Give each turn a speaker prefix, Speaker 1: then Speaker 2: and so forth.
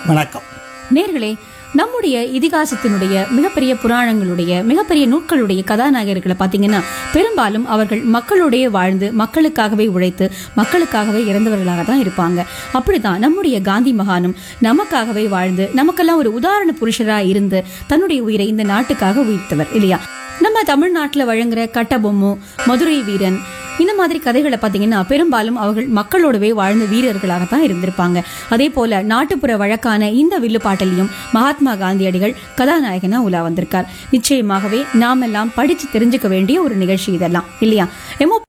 Speaker 1: வணக்கம்
Speaker 2: நேர்களே நம்முடைய இதிகாசத்தினுடைய மிகப்பெரிய புராணங்களுடைய மிகப்பெரிய நூட்களுடைய கதாநாயகர்களை பார்த்தீங்கன்னா பெரும்பாலும் அவர்கள் மக்களோடைய வாழ்ந்து மக்களுக்காகவே உழைத்து மக்களுக்காகவே இறந்தவர்களாக தான் இருப்பாங்க அப்படிதான் நம்முடைய காந்தி மகானும் நமக்காகவே வாழ்ந்து நமக்கெல்லாம் ஒரு உதாரண புருஷரா இருந்து தன்னுடைய உயிரை இந்த நாட்டுக்காக உயிர்த்தவர் இல்லையா நம்ம தமிழ்நாட்டில் வழங்குற கட்டபொம்மு மதுரை வீரன் இந்த மாதிரி கதைகளை பார்த்தீங்கன்னா பெரும்பாலும் அவர்கள் மக்களோடவே வாழ்ந்த வீரர்களாகத்தான் இருந்திருப்பாங்க அதே போல நாட்டுப்புற வழக்கான இந்த வில்லுப்பாட்டிலையும் மகாத்மா காந்தியடிகள் கதாநாயகனா உலா வந்திருக்கார் நிச்சயமாகவே நாமெல்லாம் படிச்சு தெரிஞ்சுக்க வேண்டிய ஒரு நிகழ்ச்சி இதெல்லாம் இல்லையா எமோ